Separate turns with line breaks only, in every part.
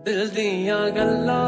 ਦਿਲ ਦੀਆਂ ਗੱਲਾਂ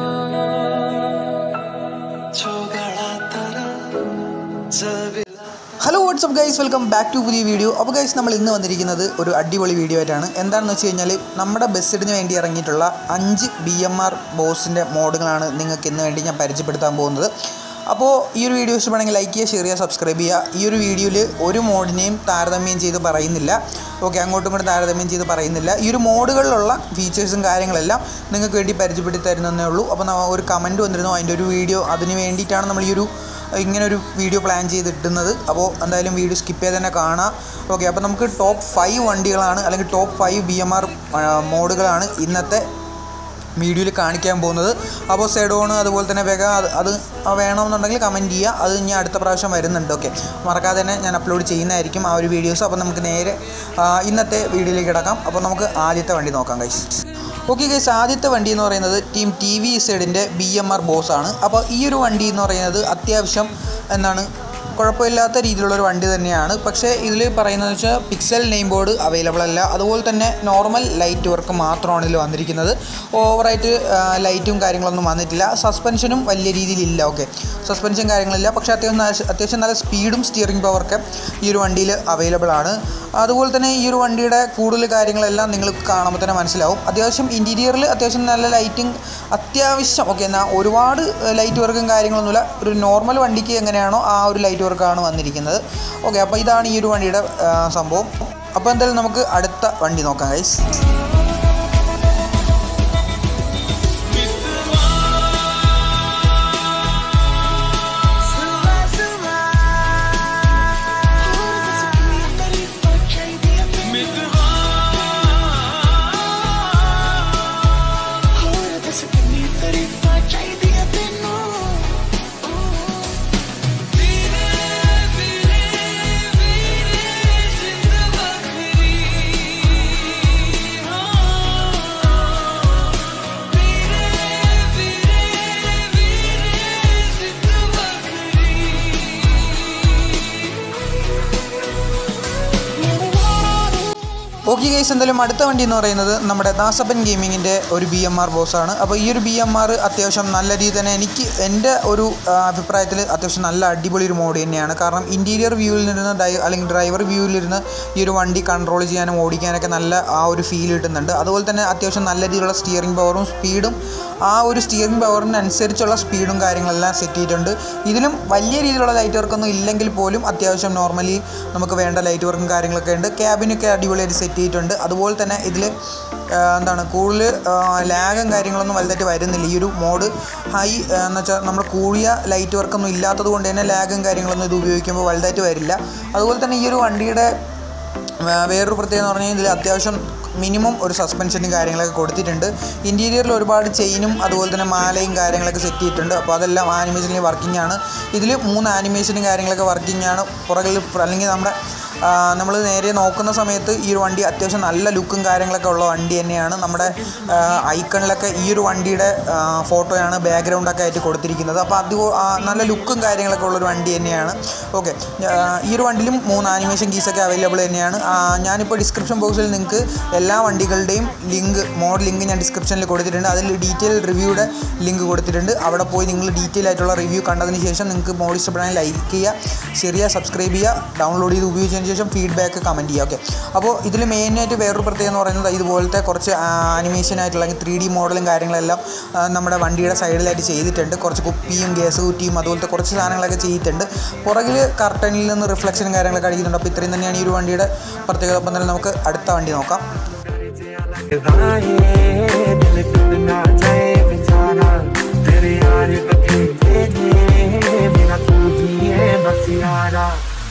ਛੋਗੜਾ ਤਰਾ ਜ਼ਬੀ
hello what's up guys welcome back to പുതിയ വീഡിയോ അപ്പോൾ ഗൈസ് നമ്മൾ ഇന്ന് വന്നിരിക്കുന്നത് ഒരു അടിപൊളി വീഡിയോ ആയിട്ടാണ് എന്താണെന്ന് വെച്ച് കഴിഞ്ഞാൽ നമ്മുടെ ബസ്സിഡിന് വേണ്ടി ഇറങ്ങിയിട്ടുള്ള അഞ്ച് ബി എം ആർ ബോസിൻ്റെ മോഡുകളാണ് നിങ്ങൾക്ക് ഇന്ന് വേണ്ടി ഞാൻ പരിചയപ്പെടുത്താൻ പോകുന്നത് അപ്പോൾ ഈ ഒരു വീഡിയോ ഇഷ്ടപ്പെടുമെങ്കിൽ ലൈക്ക് ചെയ്യുക ഷെയർ ചെയ്യുക സബ്സ്ക്രൈബ് ചെയ്യുക ഈ ഒരു വീഡിയോയിൽ ഒരു മോഡിനെയും താരതമ്യം ചെയ്ത് പറയുന്നില്ല ഓക്കെ അങ്ങോട്ടും ഇങ്ങോട്ടും താരതമ്യം ചെയ്ത് പറയുന്നില്ല ഈ ഒരു മോഡുകളിലുള്ള ഫീച്ചേഴ്സും കാര്യങ്ങളെല്ലാം നിങ്ങൾക്ക് വേണ്ടി പരിചയപ്പെടുത്തി തരുന്നതേ ഉള്ളൂ അപ്പോൾ നമ്മ ഒരു കമൻറ്റ് വന്നിരുന്നു അതിൻ്റെ ഒരു വീഡിയോ അതിന് വേണ്ടിയിട്ടാണ് നമ്മൾ ഈ ഒരു ഇങ്ങനെ ഒരു വീഡിയോ പ്ലാൻ ചെയ്തിട്ടുന്നത് അപ്പോൾ എന്തായാലും വീഡിയോ സ്കിപ്പ് ചെയ്ത് തന്നെ കാണാം ഓക്കെ അപ്പോൾ നമുക്ക് ടോപ്പ് ഫൈവ് വണ്ടികളാണ് അല്ലെങ്കിൽ top five B M R മോഡുകളാണ് ഇന്നത്തെ വീഡിയോയിൽ കാണിക്കാൻ പോകുന്നത് അപ്പോൾ സെഡോൺ അതുപോലെ തന്നെ വേഗ അത് അത് വേണമെന്നുണ്ടെങ്കിൽ കമൻറ്റ് ചെയ്യുക അത് ഇനി അടുത്ത പ്രാവശ്യം വരുന്നുണ്ട് ഓക്കെ മറക്കാതെ തന്നെ ഞാൻ അപ്ലോഡ് ചെയ്യുന്നതായിരിക്കും ആ ഒരു വീഡിയോസ് അപ്പോൾ നമുക്ക് നേരെ ആ, ഇന്നത്തെ വീഡിയോയിലേക്ക് കിടക്കാം അപ്പോൾ നമുക്ക് ആദ്യത്തെ വണ്ടി നോക്കാം ഗൈസ് ഓക്കെ ഗൈസ് ആദ്യത്തെ വണ്ടി എന്ന് പറയുന്നത് ടീം ടി വി സെഡിൻ്റെ ബി എം ആർ ബോസ് ആണ് അപ്പോൾ ഈ ഒരു വണ്ടി എന്ന് പറയുന്നത് അത്യാവശ്യം എന്താണ് കുഴപ്പമില്ലാത്ത രീതിയിലുള്ളൊരു വണ്ടി തന്നെയാണ് പക്ഷേ ഇതിൽ പറയുന്നത് വെച്ചാൽ പിക്സൽ നെയിം ബോർഡ് അവൈലബിൾ അല്ല അതുപോലെ തന്നെ നോർമൽ ലൈറ്റ് വർക്ക് മാത്രമാണ് ഇതിൽ വന്നിരിക്കുന്നത് ഓവറായിട്ട് ലൈറ്റും കാര്യങ്ങളൊന്നും വന്നിട്ടില്ല സസ്പെൻഷനും വലിയ രീതിയിലില്ല ഓക്കെ സസ്പെൻഷൻ കാര്യങ്ങളില്ല പക്ഷേ അത്യാവശ്യം നല്ല- അത്യാവശ്യം നല്ല സ്പീഡും സ്റ്റിയറിംഗ് പവറൊക്കെ ഈ ഒരു വണ്ടിയിൽ അവൈലബിൾ ആണ് അതുപോലെ തന്നെ ഈ ഒരു വണ്ടിയുടെ കൂടുതൽ കാര്യങ്ങളെല്ലാം നിങ്ങൾക്ക് കാണുമ്പോൾ തന്നെ മനസ്സിലാവും അത്യാവശ്യം ഇൻറ്റീരിയറിൽ അത്യാവശ്യം നല്ല ലൈറ്റിംഗ് അത്യാവശ്യം ഓക്കെ എന്നാൽ ഒരുപാട് ലൈറ്റ് വർക്കും കാര്യങ്ങളൊന്നുമില്ല ഒരു നോർമൽ വണ്ടിക്ക് എങ്ങനെയാണോ ആ ഒരു ലൈറ്റ് വർക്കാണ് വന്നിരിക്കുന്നത് ഓക്കെ അപ്പോൾ ഇതാണ് ഈ ഒരു വണ്ടിയുടെ ആ, സംഭവം അപ്പോൾ എന്തായാലും നമുക്ക് അടുത്ത വണ്ടി നോക്കാം ഗൈസ് ഓക്കെ ഗൈസ് എന്തായാലും അടുത്ത വണ്ടി എന്ന് പറയുന്നത് നമ്മുടെ ദാസപ്പൻ ഗെയിമിങ്ങിൻ്റെ ഒരു ബി എം ആർ ബോസാണ് അപ്പോൾ ഈ ഒരു ബി എം ആർ അത്യാവശ്യം നല്ല രീതിയിൽ തന്നെ എനിക്ക് എൻ്റെ ഒരു ആ, അഭിപ്രായത്തിൽ അത്യാവശ്യം നല്ല അടിപൊളി ഒരു മോഡ് തന്നെയാണ് കാരണം ഇൻറ്റീരിയർ വ്യൂവിൽ നിന്ന് ഡൈ അല്ലെങ്കിൽ ഡ്രൈവർ വ്യൂവിലിരുന്ന് ഈ ഒരു വണ്ടി കൺട്രോൾ ചെയ്യാനും ഓടിക്കാനൊക്കെ നല്ല ആ ഒരു ഫീൽ കിട്ടുന്നുണ്ട് അതുപോലെ തന്നെ അത്യാവശ്യം നല്ല രീതിയിലുള്ള സ്റ്റിയറിംഗ് പവറും സ്പീഡും ആ ഒരു സ്റ്റിയറിംഗ് പവറിനനുസരിച്ചുള്ള സ്പീഡും കാര്യങ്ങളെല്ലാം സെറ്റ് ചെയ്തിട്ടുണ്ട് ഇതിലും വലിയ രീതിയിലുള്ള ലൈറ്റ് വർക്കൊന്നും ഇല്ലെങ്കിൽ പോലും അത്യാവശ്യം നോർമലി നമുക്ക് വേണ്ട ലൈറ്റ് വർക്കും കാര്യങ്ങളൊക്കെ ഉണ്ട് ക്യാബിനൊക്കെ അടിപൊളിയായിട്ട് സെറ്റ് ചെയ്തിട്ടുണ്ട് അതുപോലെ തന്നെ ഇതിൽ എന്താണ് കൂടുതൽ ലാഗും കാര്യങ്ങളൊന്നും വലുതായിട്ട് വരുന്നില്ല ഈ ഒരു മോഡ് ഹൈ എന്ന് വെച്ചാൽ നമ്മൾ കൂടിയ ലൈറ്റ് വർക്കൊന്നും ഇല്ലാത്തത് കൊണ്ട് തന്നെ ലാഗും കാര്യങ്ങളൊന്നും ഇത് ഉപയോഗിക്കുമ്പോൾ വലുതായിട്ട് വരില്ല അതുപോലെ തന്നെ ഈ ഒരു വണ്ടിയുടെ വേ- വേറൊരു പ്രത്യേകത എന്ന് പറഞ്ഞാൽ ഇതിൽ അത്യാവശ്യം മിനിമം ഒരു സസ്പെൻഷനും കാര്യങ്ങളൊക്കെ കൊടുത്തിട്ടുണ്ട് ഇൻറ്റീരിയറിൽ ഒരുപാട് ചെയിനും അതുപോലെ തന്നെ മാലയും കാര്യങ്ങളൊക്കെ സെറ്റ് ചെയ്തിട്ടുണ്ട് അപ്പോൾ അതെല്ലാം ആനിമേഷനിൽ വർക്കിംഗ് ആണ് ഇതിൽ മൂന്ന് ആനിമേഷനും കാര്യങ്ങളൊക്കെ വർക്കിംഗ് ആണ് പുറകിൽ അല്ലെങ്കിൽ നമ്മുടെ നമ്മൾ നേരെ നോക്കുന്ന സമയത്ത് ഈ ഒരു വണ്ടി അത്യാവശ്യം നല്ല ലുക്കും കാര്യങ്ങളൊക്കെ ഉള്ള വണ്ടി തന്നെയാണ് നമ്മുടെ ഐക്കണിലൊക്കെ ഈ ഒരു വണ്ടിയുടെ ഫോട്ടോയാണ് ബാക്ക്ഗ്രൗണ്ടൊക്കെ ആയിട്ട് കൊടുത്തിരിക്കുന്നത് അപ്പോൾ അത് ആ, നല്ല ലുക്കും കാര്യങ്ങളൊക്കെ ഉള്ളൊരു വണ്ടി തന്നെയാണ് ഓക്കെ ഈ ഒരു വണ്ടിയിലും മൂന്ന് ആനിമേഷൻ കീസൊക്കെ അവൈലബിൾ തന്നെയാണ് ആ, ഞാനിപ്പോൾ ഡിസ്ക്രിപ്ഷൻ ബോക്സിൽ നിങ്ങൾക്ക് എല്ലാ വണ്ടികളുടെയും ലിങ്ക് മോഡ് ലിങ്ക് ഞാൻ ഡിസ്ക്രിപ്ഷനിൽ കൊടുത്തിട്ടുണ്ട് അതിൽ ഡീറ്റെയിൽ റിവ്യൂയുടെ ലിങ്ക് കൊടുത്തിട്ടുണ്ട് അവിടെ പോയി നിങ്ങൾ ഡീറ്റെയിൽ ആയിട്ടുള്ള റിവ്യൂ കണ്ടതിന് ശേഷം നിങ്ങൾക്ക് മോഡ് ഇഷ്ടപ്പെടാൻ ലൈക്ക് ചെയ്യുക ഷെയർ ചെയ്യുക സബ്സ്ക്രൈബ് ചെയ്യുക ഡൗൺലോഡ് ചെയ്ത് ഉപയോഗിച്ചതിന് ശേഷം ഫീഡ്ബാക്ക് കമൻറ്റ് ചെയ്യുക ഓക്കെ അപ്പോൾ ഇതിൽ മെയിനായിട്ട് വേറൊരു പ്രത്യേകത എന്ന് പറയുന്നത് ഇതുപോലത്തെ കുറച്ച് ആനിമേഷൻ ആയിട്ടുള്ള ത്രീ ഡി മോഡലും കാര്യങ്ങളെല്ലാം ആ, നമ്മുടെ വണ്ടിയുടെ സൈഡിലായിട്ട് ചെയ്തിട്ടുണ്ട് കുറച്ച് കുപ്പിയും ഗ്യാസ് കുറ്റിയും അതുപോലത്തെ കുറച്ച് സാധനങ്ങളൊക്കെ ചെയ്തിട്ടുണ്ട് പുറകിൽ കർട്ടനിൽ നിന്ന് റിഫ്ലക്ഷനും കാര്യങ്ങളൊക്കെ അടിക്കുന്നുണ്ട് അപ്പോൾ ഇത്രയും തന്നെയാണ് ഈ ഒരു വണ്ടിയുടെ പ്രത്യേകത അപ്പം തന്നെ നമുക്ക് അടുത്ത വണ്ടി നോക്കാം
दिल कितना जाए बेचारा तेरे यार कभी तेरे मेरा तू ही है बस यारा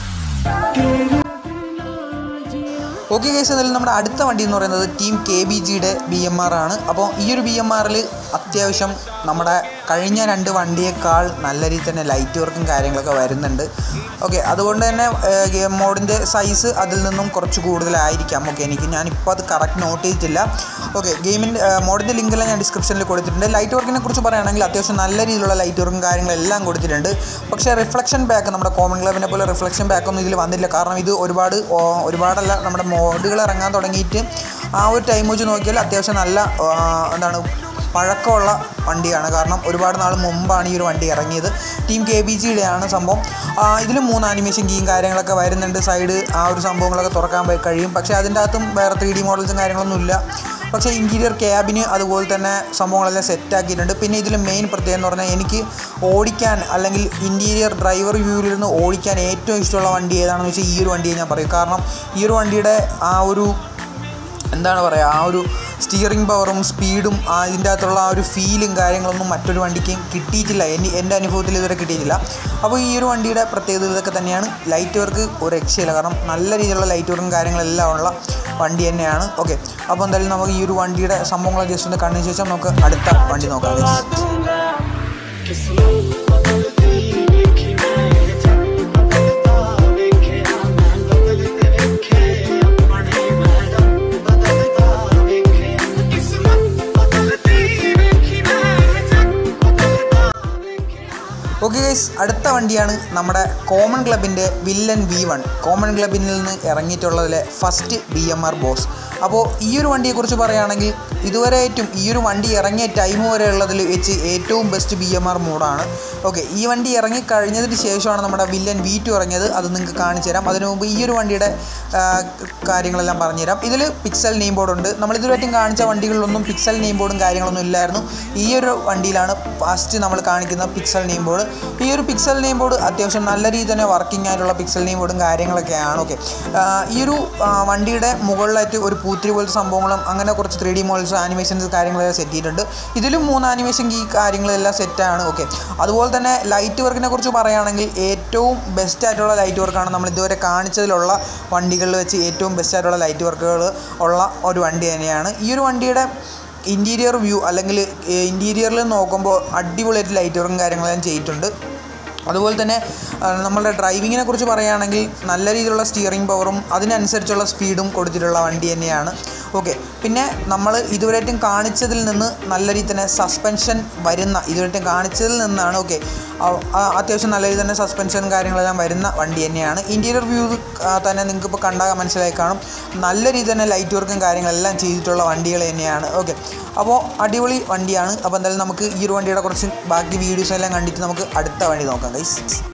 ഓക്കെ കേസ് എന്നാലും നമ്മുടെ അടുത്ത വണ്ടി എന്ന് പറയുന്നത് ടീം കെ ബി ജിയുടെ ബി എം ആർ ആണ് അപ്പോൾ ഈ ഒരു ബി എം ആറിൽ അത്യാവശ്യം നമ്മുടെ കഴിഞ്ഞ രണ്ട് വണ്ടിയേക്കാൾ നല്ല രീതിയിൽ തന്നെ ലൈറ്റ് വർക്കും കാര്യങ്ങളൊക്കെ വരുന്നുണ്ട് ഓക്കെ അതുകൊണ്ട് തന്നെ ഗെയിം മോഡിൻ്റെ സൈസ് അതിൽ നിന്നും കുറച്ച് കൂടുതലായിരിക്കാം ഓക്കെ എനിക്ക് ഞാനിപ്പോൾ അത് കറക്റ്റ് നോട്ട് ചെയ്തിട്ടില്ല ഓക്കെ ഗെയിമിൻ്റെ മോഡിൻ്റെ ലിങ്കെല്ലാം ഞാൻ ഡിസ്ക്രിപ്ഷനിൽ കൊടുത്തിട്ടുണ്ട് ലൈറ്റ് വർക്കിനെ കുറിച്ച് പറയുകയാണെങ്കിൽ അത്യാവശ്യം നല്ല രീതിയിലുള്ള ലൈറ്റ് വർക്കും കാര്യങ്ങളെല്ലാം കൊടുത്തിട്ടുണ്ട് പക്ഷേ റിഫ്ലക്ഷൻ ബാക്ക് നമ്മുടെ കോമൺ ക്ലബിനെ പോലെ റിഫ്ലക്ഷൻ ബാക്കൊന്നും ഇതിൽ വന്നില്ല കാരണം ഇത് ഒരുപാട് ഓ, ഒരുപാടല്ല നമ്മുടെ മോഡുകൾ ഇറങ്ങാൻ തുടങ്ങിയിട്ട് ആ ഒരു ടൈം വെച്ച് നോക്കിയാൽ അത്യാവശ്യം നല്ല ആ, എന്താണ് പഴക്കമുള്ള വണ്ടിയാണ് കാരണം ഒരുപാട് നാൾ മുമ്പാണ് ഈ ഒരു വണ്ടി ഇറങ്ങിയത് ടീം കെ ബി ജിയുടെ ആണ് സംഭവം ഇതിൽ മൂന്ന് ആനിമേഷൻ കീയും കാര്യങ്ങളൊക്കെ വരുന്നുണ്ട് സൈഡ് ആ ഒരു സംഭവങ്ങളൊക്കെ തുറക്കാൻ പോയി കഴിയും പക്ഷേ അതിൻ്റെ അകത്തും വേറെ ത്രീ ഡി മോഡൽസും കാര്യങ്ങളൊന്നുമില്ല പക്ഷേ ഇൻറ്റീരിയർ ക്യാബിന് അതുപോലെ തന്നെ സംഭവങ്ങളെല്ലാം സെറ്റ് ആക്കിയിട്ടുണ്ട് പിന്നെ ഇതിൽ മെയിൻ പ്രത്യേകത എന്ന് പറഞ്ഞാൽ എനിക്ക് ഓടിക്കാൻ അല്ലെങ്കിൽ ഇൻറ്റീരിയർ ഡ്രൈവർ വ്യൂവിലിരുന്ന് ഓടിക്കാൻ ഏറ്റവും ഇഷ്ടമുള്ള വണ്ടി ഏതാണെന്ന് വെച്ചാൽ ഈ ഒരു വണ്ടിയെ ഞാൻ പറയും കാരണം ഈ ഒരു വണ്ടിയുടെ ആ ഒരു എന്താണ് പറയുക ആ ഒരു സ്റ്റിയറിംഗ് പവറും സ്പീഡും അതിൻ്റെ അകത്തുള്ള ആ ഒരു ഫീലും കാര്യങ്ങളൊന്നും മറ്റൊരു വണ്ടിക്ക് കിട്ടിയിട്ടില്ല എനി എൻ്റെ അനുഭവത്തിൽ ഇതുവരെ കിട്ടിയിട്ടില്ല അപ്പോൾ ഈ ഒരു വണ്ടിയുടെ പ്രത്യേകത ഇതൊക്കെ തന്നെയാണ് ലൈറ്റ് വർക്ക് ഒരു രക്ഷയില്ല കാരണം നല്ല രീതിയിലുള്ള ലൈറ്റ് വർക്കും കാര്യങ്ങളെല്ലാം ഉള്ള വണ്ടി തന്നെയാണ് ഓക്കെ അപ്പോൾ എന്തായാലും നമുക്ക് ഈ ഒരു വണ്ടിയുടെ സംഭവങ്ങൾ ജസ്റ്റ് ഒന്ന് കണ്ടതിന് ശേഷം നമുക്ക് അടുത്ത വണ്ടി നോക്കാം guys.
दूंगा किस्मत बदलती देखी मैं जब बदलता देखे मैं बदलते देखे अपने मैडम बदलता देखे किस्मत बदलती देखी मैं जब बदलता देखे
ഓക്കെ ഗൈസ് അടുത്ത വണ്ടിയാണ് നമ്മുടെ കോമൺ ക്ലബിൻ്റെ വില്ലൻ വി വൺ കോമൺ ക്ലബിൽ നിന്ന് ഇറങ്ങിയിട്ടുള്ളതിലെ first B M R boss അപ്പോൾ ഈ ഒരു വണ്ടിയെക്കുറിച്ച് പറയുകയാണെങ്കിൽ ഇതുവരെയായിട്ടും ഈ ഒരു വണ്ടി ഇറങ്ങിയ ടൈം വരെ ഉള്ളതിൽ വെച്ച് ഏറ്റവും ബെസ്റ്റ് ബി എം ആർ മോഡാണ് ഓക്കെ ഈ വണ്ടി ഇറങ്ങി കഴിഞ്ഞതിന് ശേഷമാണ് നമ്മുടെ വില്ലൻ വി ടു ഇറങ്ങിയത് അത് നിങ്ങൾക്ക് കാണിച്ചു തരാം അതിനു മുമ്പ് ഈ ഒരു വണ്ടിയുടെ ആ, കാര്യങ്ങളെല്ലാം പറഞ്ഞുതരാം ഇതിൽ പിക്സൽ നെയിം ബോർഡ് ഉണ്ട് നമ്മൾ ഇതുവരെയായിട്ടും കാണിച്ച വണ്ടികളിലൊന്നും പിക്സൽ നെയിം ബോർഡും കാര്യങ്ങളൊന്നും ഇല്ലായിരുന്നു ഈ ഒരു വണ്ടിയിലാണ് ഫസ്റ്റ് നമ്മൾ കാണിക്കുന്ന പിക്സൽ നെയിം ബോർഡ് ഈ ഒരു പിക്സൽ നെയിം ബോർഡ് അത്യാവശ്യം നല്ല രീതിയിൽ തന്നെ വർക്കിംഗ് ആയിട്ടുള്ള പിക്സൽ നെയിം ബോർഡും കാര്യങ്ങളൊക്കെയാണ് ഓക്കെ ഈ ഒരു ആ, വണ്ടിയുടെ മുകളിലായിട്ട് ഒരു പൂത്തിരി പോലത്തെ സംഭവങ്ങളും അങ്ങനെ കുറച്ച് ത്രീ ഡി മോഡൽസ് ആനിമേഷൻസ് കാര്യങ്ങളെല്ലാം സെറ്റ് ചെയ്തിട്ടുണ്ട് ഇതിലും മൂന്ന് ആനിമേഷൻ ഈ കാര്യങ്ങളെല്ലാം സെറ്റാണ് ഓക്കെ അതുപോലെ തന്നെ ലൈറ്റ് വർക്കിനെ കുറിച്ച് പറയുകയാണെങ്കിൽ ഏറ്റവും ബെസ്റ്റ് ആയിട്ടുള്ള ലൈറ്റ് വർക്കാണ് നമ്മൾ ഇതുവരെ കാണിച്ചതിലുള്ള വണ്ടികളിൽ വെച്ച് ഏറ്റവും ബെസ്റ്റ് ആയിട്ടുള്ള ലൈറ്റ് വർക്കുകൾ ഉള്ള ഒരു വണ്ടി തന്നെയാണ് ഈ ഒരു വണ്ടിയുടെ ഇൻറ്റീരിയർ വ്യൂ അല്ലെങ്കിൽ ഇൻറ്റീരിയറിൽ നോക്കുമ്പോൾ അടിപൊളിയായിട്ട് ലൈറ്റ് വർക്കും കാര്യങ്ങളെല്ലാം ചെയ്തിട്ടുണ്ട് അതുപോലെ തന്നെ ആ, നമ്മളുടെ ഡ്രൈവിങ്ങിനെ കുറിച്ച് പറയുകയാണെങ്കിൽ നല്ല രീതിയിലുള്ള സ്റ്റിയറിംഗ് പവറും അതിനനുസരിച്ചുള്ള സ്പീഡും കൊടുത്തിട്ടുള്ള വണ്ടി തന്നെയാണ് ഓക്കെ പിന്നെ നമ്മൾ ഇതുവരെയായിട്ടും കാണിച്ചതിൽ നിന്ന് നല്ല രീതിയിൽ തന്നെ സസ്പെൻഷൻ വരുന്ന ഇതുവരെയായിട്ടും കാണിച്ചതിൽ നിന്നാണ് ഓക്കെ അത്യാവശ്യം നല്ല രീതിയിൽ തന്നെ സസ്പെൻഷൻ കാര്യങ്ങളെല്ലാം വരുന്ന വണ്ടി തന്നെയാണ് ഇൻറ്റീരിയർ വ്യൂ തന്നെ നിങ്ങൾക്ക് ഇപ്പോൾ കണ്ടാൽ മനസ്സിലായി കാണും നല്ല രീതിയിൽ തന്നെ ലൈറ്റ് വർക്കും കാര്യങ്ങളെല്ലാം ചെയ്തിട്ടുള്ള വണ്ടികൾ തന്നെയാണ് ഓക്കെ അപ്പോൾ അടിപൊളി വണ്ടിയാണ് അപ്പോൾ എന്തായാലും നമുക്ക് ഈ ഒരു വണ്ടിയുടെ കുറച്ച് ബാക്കി വീഡിയോസ് എല്ലാം കണ്ടിട്ട് നമുക്ക് അടുത്ത വണ്ടി നോക്കാം ഗൈസ്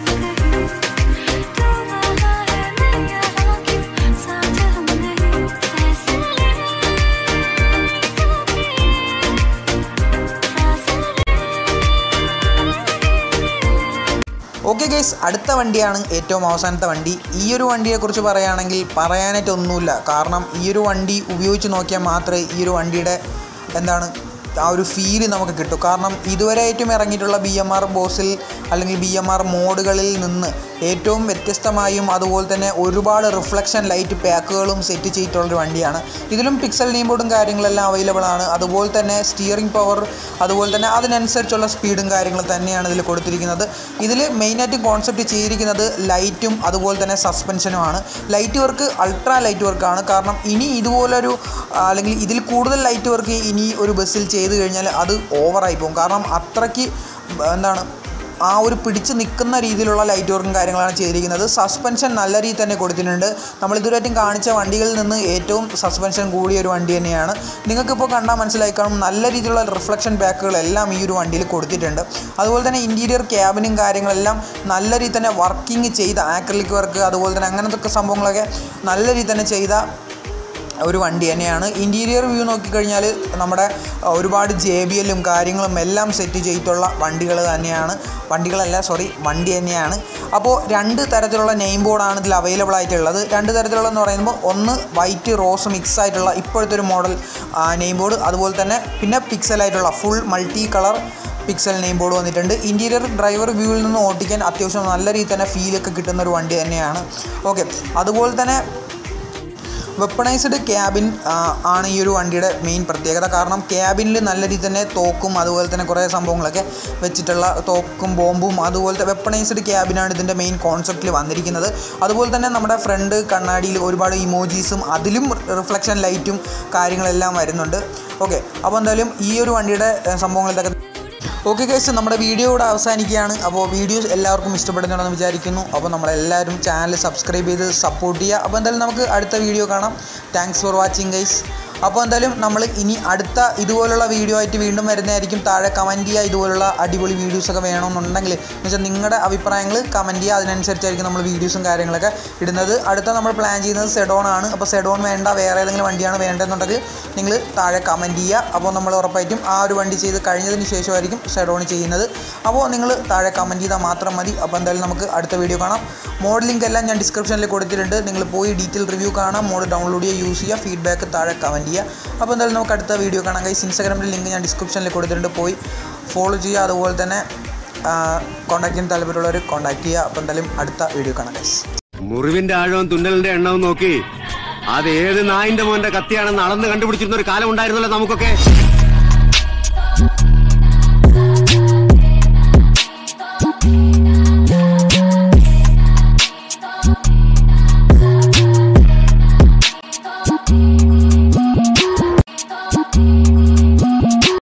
ഓക്കെ ഗൈസ് അടുത്ത വണ്ടിയാണ് ഏറ്റവും അവസാനത്തെ വണ്ടി ഈ ഒരു വണ്ടിയെക്കുറിച്ച് പറയുകയാണെങ്കിൽ പറയാനായിട്ടൊന്നുമില്ല കാരണം ഈ ഒരു വണ്ടി ഉപയോഗിച്ച് നോക്കിയാൽ മാത്രമേ ഈ ഒരു വണ്ടിയുടെ എന്താണ് ആ ഒരു ഫീല് നമുക്ക് കിട്ടും കാരണം ഇതുവരെയായിട്ടും ഇറങ്ങിയിട്ടുള്ള ബി എം ആർ ബോസിൽ അല്ലെങ്കിൽ ബി എം ആർ മോഡുകളിൽ നിന്ന് ഏറ്റവും വ്യത്യസ്തമായും അതുപോലെ തന്നെ ഒരുപാട് റിഫ്ലക്ഷൻ ലൈറ്റ് പാക്കുകളും സെറ്റ് ചെയ്തിട്ടുള്ളൊരു വണ്ടിയാണ് ഇതിലും പിക്സൽ നെയിം ബോർഡും കാര്യങ്ങളെല്ലാം അവൈലബിൾ ആണ് അതുപോലെ തന്നെ സ്റ്റിയറിംഗ് പവർ അതുപോലെ തന്നെ അതിനനുസരിച്ചുള്ള സ്പീഡും കാര്യങ്ങളും തന്നെയാണ് ഇതിൽ കൊടുത്തിരിക്കുന്നത് ഇതിൽ മെയിനായിട്ടും കോൺസെപ്റ്റ് ചെയ്തിരിക്കുന്നത് ലൈറ്റും അതുപോലെ തന്നെ സസ്പെൻഷനുമാണ് ലൈറ്റ് വർക്ക് അൾട്രാ ലൈറ്റ് വർക്കാണ് കാരണം ഇനി ഇതുപോലൊരു ആ, അല്ലെങ്കിൽ ഇതിൽ കൂടുതൽ ലൈറ്റ് വർക്ക് ഇനി ഒരു ബസ്സിൽ ചെയ്തു കഴിഞ്ഞാൽ അത് ഓവറായി പോകും കാരണം അത്രയ്ക്ക് എന്താണ് ആ ഒരു പിടിച്ച് നിൽക്കുന്ന രീതിയിലുള്ള ലൈറ്റ് വർക്കും കാര്യങ്ങളാണ് ചെയ്തിരിക്കുന്നത് സസ്പെൻഷൻ നല്ല രീതിയിൽ തന്നെ കൊടുത്തിട്ടുണ്ട് നമ്മൾ ഇതുവരെയായിട്ടും കാണിച്ച വണ്ടികളിൽ നിന്ന് ഏറ്റവും സസ്പെൻഷൻ കൂടിയ ഒരു വണ്ടി തന്നെയാണ് നിങ്ങൾക്കിപ്പോൾ കണ്ടാൽ മനസ്സിലായി കാണും നല്ല രീതിയിലുള്ള റിഫ്ലക്ഷൻ ബാക്കുകളെല്ലാം ഈ ഒരു വണ്ടിയിൽ കൊടുത്തിട്ടുണ്ട് അതുപോലെ തന്നെ ഇൻറ്റീരിയർ ക്യാബിനും കാര്യങ്ങളെല്ലാം നല്ല രീതിയിൽ തന്നെ വർക്കിംഗ് ചെയ്ത ആക്രിലിക് വർക്ക് അതുപോലെ തന്നെ അങ്ങനത്തെ ഒക്കെ സംഭവങ്ങളൊക്കെ നല്ല രീതിയിൽ തന്നെ ചെയ്ത ഒരു വണ്ടി തന്നെയാണ് ഇൻറ്റീരിയർ വ്യൂ നോക്കിക്കഴിഞ്ഞാൽ നമ്മുടെ അഹ്, ഒരുപാട് ജെ ബി എല്ലും കാര്യങ്ങളും എല്ലാം സെറ്റ് ചെയ്തിട്ടുള്ള വണ്ടികൾ തന്നെയാണ് വണ്ടികളല്ല സോറി വണ്ടി തന്നെയാണ് അപ്പോൾ രണ്ട് തരത്തിലുള്ള നെയിം ബോർഡാണ് ഇതിൽ അവൈലബിൾ ആയിട്ടുള്ളത് രണ്ട് തരത്തിലുള്ളതെന്ന് പറയുമ്പോൾ ഒന്ന് വൈറ്റ് റോസ് മിക്സ് ആയിട്ടുള്ള ഇപ്പോഴത്തെ ഒരു മോഡൽ നെയിം ബോർഡ് അതുപോലെ തന്നെ പിന്നെ പിക്സലായിട്ടുള്ള full multi colour pixel name board വന്നിട്ടുണ്ട് ഇൻറ്റീരിയർ ഡ്രൈവർ വ്യൂവിൽ നിന്ന് ഓട്ടിക്കാൻ അത്യാവശ്യം നല്ല രീതിയിൽ തന്നെ ഫീലൊക്കെ കിട്ടുന്ന ഒരു വണ്ടി തന്നെയാണ് ഓക്കെ അതുപോലെ തന്നെ വെപ്പണൈസ്ഡ് ക്യാബിൻ ആണ് ഈ ഒരു വണ്ടിയുടെ മെയിൻ പ്രത്യേകത കാരണം ക്യാബിനിൽ നല്ല രീതിയിൽ തന്നെ തോക്കും അതുപോലെ തന്നെ കുറേ സംഭവങ്ങളൊക്കെ വെച്ചിട്ടുള്ള തോക്കും ബോംബും അതുപോലത്തെ വെപ്പണൈസ്ഡ് ക്യാബിനാണ് ഇതിൻ്റെ മെയിൻ കോൺസെപ്റ്റിൽ വന്നിരിക്കുന്നത് അതുപോലെ തന്നെ നമ്മുടെ ഫ്രണ്ട് കണ്ണാടിയിൽ ഒരുപാട് ഇമോജീസും അതിലും റിഫ്ലക്ഷൻ ലൈറ്റും കാര്യങ്ങളെല്ലാം വരുന്നുണ്ട് ഓക്കെ അപ്പോൾ എന്തായാലും ഈ ഒരു വണ്ടിയുടെ ഏഹ്, സംഭവങ്ങൾ ഇതൊക്കെ ഓക്കെ ഗൈസ് നമ്മുടെ വീഡിയോ ഇവിടെ അവസാനിക്കുകയാണ് അപ്പോൾ വീഡിയോസ് എല്ലാവർക്കും ഇഷ്ടപ്പെടുന്നുണ്ടെന്ന് വിചാരിക്കുന്നു അപ്പോൾ നമ്മളെല്ലാവരും ചാനൽ സബ്സ്ക്രൈബ് ചെയ്ത് സപ്പോർട്ട് ചെയ്യുക അപ്പോൾ എന്തായാലും നമുക്ക് അടുത്ത വീഡിയോ കാണാം താങ്ക്സ് ഫോർ വാച്ചിങ് ഗൈസ് അപ്പോൾ എന്തായാലും നമ്മൾ ഇനി അടുത്ത ഇതുപോലുള്ള വീഡിയോ ആയിട്ട് വീണ്ടും വരുന്നതായിരിക്കും താഴെ കമൻറ്റ് ചെയ്യുക ഇതുപോലുള്ള അടിപൊളി വീഡിയോസൊക്കെ വേണമെന്നുണ്ടെങ്കിൽ എന്ന് വെച്ചാൽ നിങ്ങളുടെ അഭിപ്രായങ്ങൾ കമൻറ്റ് ചെയ്യുക അതിനനുസരിച്ചായിരിക്കും നമ്മൾ വീഡിയോസും കാര്യങ്ങളൊക്കെ ഇടുന്നത് അടുത്ത നമ്മൾ പ്ലാൻ ചെയ്യുന്നത് സെഡോൺ ആണ് അപ്പോൾ സെഡോൺ വേണ്ട വേറെ ഏതെങ്കിലും വണ്ടിയാണ് വേണ്ടതെന്നുണ്ടെങ്കിൽ നിങ്ങൾ താഴെ കമൻറ്റ് ചെയ്യുക അപ്പോൾ നമ്മൾ ഉറപ്പായിട്ടും ആ ഒരു വണ്ടി ചെയ്ത് കഴിഞ്ഞതിന് ശേഷമായിരിക്കും സെഡോൺ ചെയ്യുന്നത് അപ്പോൾ നിങ്ങൾ താഴെ കമൻറ്റ് ചെയ്താൽ മാത്രം മതി അപ്പോൾ എന്തായാലും നമുക്ക് അടുത്ത വീഡിയോ കാണാം മോഡ് ലിങ്ക് എല്ലാം ഞാൻ ഡിസ്ക്രിപ്ഷനിൽ കൊടുത്തിട്ടുണ്ട് നിങ്ങൾ പോയി ഡീറ്റെയിൽ റിവ്യൂ കാണാം മോഡ് ഡൗൺലോഡ് ചെയ്യുക യൂസ് ചെയ്യുക ഫീഡ്ബാക്ക് താഴെ കമൻറ്റ് ചെയ്യുക അപ്പോൾ എന്തായാലും നമുക്ക് അടുത്ത വീഡിയോ കാണാം ഗൈസ് ഇൻസ്റ്റാഗ്രാമിൻ്റെ ലിങ്ക് ഞാൻ ഡിസ്ക്രിപ്ഷനിൽ കൊടുത്തിട്ടുണ്ട് പോയി ഫോളോ ചെയ്യുക അതുപോലെ തന്നെ കോൺടാക്ട് ചെയ്യാൻ താല്പര്യമുള്ളവർ കോൺടാക്ട് ചെയ്യുക അപ്പോൾ എന്തായാലും അടുത്ത വീഡിയോ കാണാം ഗൈസ്
മുറിവിന്റെ ആഴവും തുന്നലിന്റെ എണ്ണവും നോക്കി അത് ഏത് നായിന്റെ മോന്റെ കത്തിയാണെന്ന് അളന്ന് കണ്ടുപിടിച്ചിരുന്ന ഒരു കാലം ഉണ്ടായിരുന്നല്ലോ നമുക്കൊക്കെ